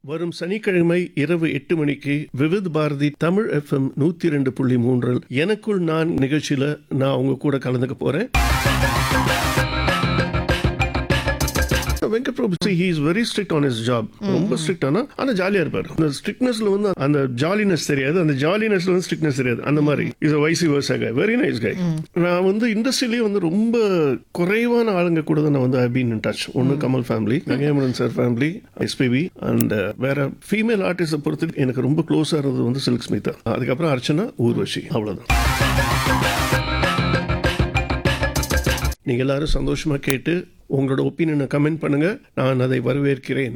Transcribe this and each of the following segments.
வரும் சனிக்கிழமை இரவு எட்டு மணிக்கு விவித் பாரதி தமிழ் எஃப்எம் நூத்தி ரெண்டு புள்ளி மூன்றில் எனக்குள் நான் நிகழ்ச்சியில நான் உங்க கூட கலந்துக்க போறேன் Venkat Prabhu he is very strict on is job ரொம்ப ஸ்ட்ரிக்ட் ஆனா ஆனா ஜாலியா இருப்பாரு அந்த ஸ்ட்ரிக்ட்னஸ்ல வந்து அந்த ஜாலினஸ் தெரியாது அந்த ஜாலினஸ்ல வந்து ஸ்ட்ரிக்ட்னஸ் தெரியாது அந்த மாதிரி is vice versa guy very nice guy நான் வந்து இண்டஸ்ட்ரியிலேயே வந்து ரொம்ப குறைவான ஆளுங்க கூட தான் நான் வந்து ஐ பீன் இன் டச் ஒன்னு Kamal family Gangaiamaran sir family SPB and வேற ஃபீமேல் ஆர்டிஸ்ட பொறுத்து எனக்கு ரொம்ப க்ளோஸா இருந்தது வந்து சில்க் ஸ்மிதா அதுக்கப்புறம் அர்ச்சனா ஊர்வஷி அவ்வளவுதான் நீங்க எல்லாரும் சந்தோஷமா கேட்டு உங்களோட ஒப்பீனியனை கமெண்ட் பண்ணுங்க நான் அதை வரவேற்கிறேன்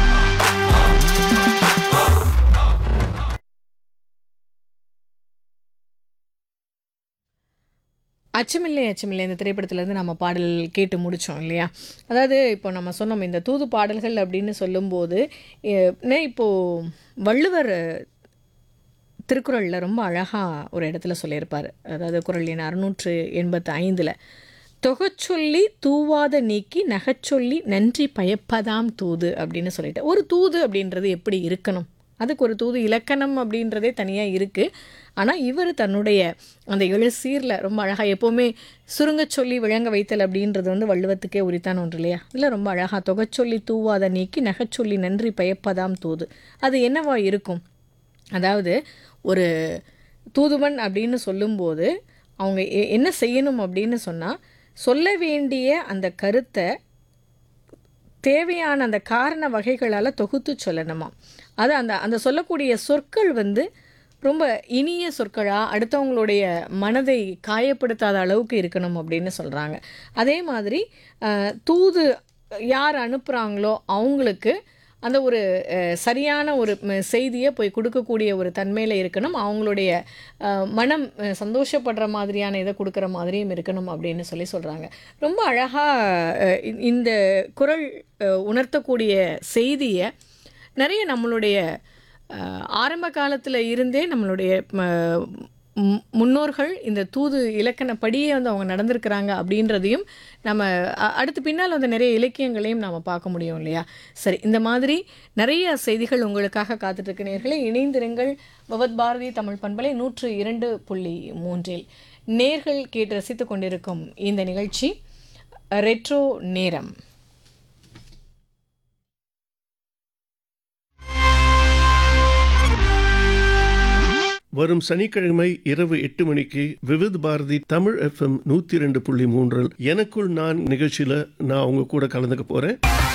அச்சமில்லை அச்சமில்லை இந்த திரைப்படத்துலேருந்து நம்ம பாடல் கேட்டு முடித்தோம் இல்லையா அதாவது இப்போ நம்ம சொன்னோம் இந்த தூது பாடல்கள் அப்படின்னு சொல்லும்போது எ- நே- இப்போ வள்ளுவர் திருக்குறளில் ரொம்ப அழகாக ஒரு இடத்துல சொல்லியிருப்பார் அதாவது குறள் எண் அறுநூற்று எண்பத்து ஐந்தில் தொகச்சொல்லி தூவாத நீக்கி நகைச்சொல்லி நன்றி பயப்பதாம் தூது அப்படின்னு சொல்லிட்டு ஒரு தூது அப்படின்றது எப்படி இருக்கணும் அதுக்கு ஒரு தூது இலக்கணம் அப்படின்றதே தனியாக இருக்குது ஆனால் இவர் தன்னுடைய அந்த எழு சீரில் ரொம்ப அழகாக எப்போவுமே சுருங்க சொல்லி விளங்க வைத்தல் அப்படின்றது வந்து வள்ளுவத்துக்கே உரித்தான ஒன்று இல்லையா இதில் ரொம்ப அழகாக தொகைச்சொல்லி தூவாத நீக்கி நகைச்சொல்லி நன்றி பயப்பதாம் தூது அது என்னவா இருக்கும் அதாவது ஒரு தூதுவன் அப்படின்னு சொல்லும்போது அவங்க எ- என்ன செய்யணும் அப்படின்னு சொன்னால் சொல்ல வேண்டிய அந்த கருத்தை தேவையான அந்த காரண வகைகளால் தொகுத்து சொல்லணுமா அது அந்த அந்த சொல்லக்கூடிய சொற்கள் வந்து ரொம்ப இனிய சொற்களாக அடுத்தவங்களுடைய மனதை காயப்படுத்தாத அளவுக்கு இருக்கணும் அப்படின்னு சொல்கிறாங்க அதே மாதிரி அஹ், தூது யார் அனுப்புகிறாங்களோ அவங்களுக்கு அந்த ஒரு அஹ், சரியான ஒரு ம- செய்தியை போய் கொடுக்கக்கூடிய ஒரு தன்மையில் இருக்கணும் அவங்களுடைய அஹ், மனம் அஹ், சந்தோஷப்படுற மாதிரியான இதை கொடுக்குற மாதிரியும் இருக்கணும் அப்படின்னு சொல்லி சொல்கிறாங்க ரொம்ப அழகாக இந்த குரல் அஹ், உணர்த்தக்கூடிய செய்தியை நிறைய நம்மளுடைய அஹ், ஆரம்ப காலத்தில் இருந்தே நம்மளுடைய ம- மு- முன்னோர்கள் இந்த தூது இலக்கணப்படியே வந்து அவங்க நடந்திருக்கிறாங்க அப்படின்றதையும் நம்ம அ- அடுத்து பின்னால் வந்து நிறைய இலக்கியங்களையும் நாம் பார்க்க முடியும் இல்லையா சரி இந்த மாதிரி நிறைய செய்திகள் உங்களுக்காக காத்துட்ருக்கு நேர்களே இணைந்திருங்கள் பவத் பாரதி தமிழ் பண்பலை நூற்று இரண்டு புள்ளி மூன்றில் நேர்கள் கேட்டு ரசித்துக் கொண்டிருக்கும் இந்த நிகழ்ச்சி ரெட்ரோ நேரம் வரும் சனிக்கிழமை இரவு எட்டு மணிக்கு விவித் பாரதி தமிழ் எஃப்எம் நூத்தி ரெண்டு புள்ளி மூன்றில் எனக்குள் நான் நிகழ்ச்சியில நான் உங்க கூட கலந்துக்க போறேன்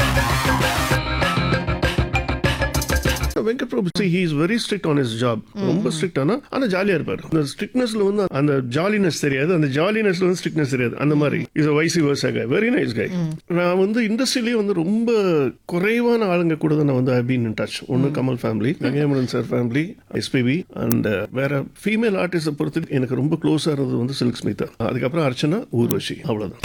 Venkat Prabhu he is very strict on is job ரொம்ப ஸ்ட்ரிக்ட் ஆனா ஆனா ஜாலியா இருப்பாரு அந்த ஸ்ட்ரிக்ட்னஸ்ல வந்து அந்த ஜாலினஸ் தெரியாது அந்த ஜாலினஸ்ல வந்து ஸ்ட்ரிக்ட்னஸ் தெரியாது அந்த மாதிரி is vice versa guy very nice guy நான் வந்து இண்டஸ்ட்ரியிலேயே வந்து ரொம்ப குறைவான ஆளுங்க கூட தான் நான் வந்து ஐ பீன் இன் டச் ஒன்னு Kamal family Gangaiamaran sir family SPB and வேற ஃபீமேல் ஆர்டிஸ்ட பொறுத்து எனக்கு ரொம்ப க்ளோஸா இருந்தது வந்து சில்க் ஸ்மிதா அதுக்கப்புறம் அர்ச்சனா ஊர்வஷி அவ்வளவுதான்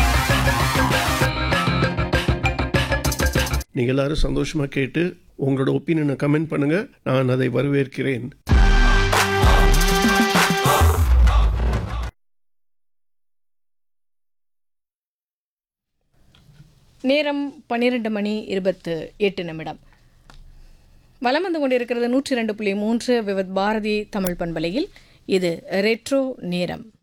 நீங்க எல்லாரும் சந்தோஷமா கேட்டு உங்களோட ஒப்பீனியனை கமெண்ட் பண்ணுங்க நான் அதை வரவேற்கிறேன் நேரம் பன்னிரெண்டு மணி இருபத்து எட்டு நிமிடம் வலம் வந்து கொண்டிருக்கிறது நூற்றி ரெண்டு புள்ளி மூன்று விவத் பாரதி தமிழ் பண்பலையில் இது ரெட்ரோ நேரம்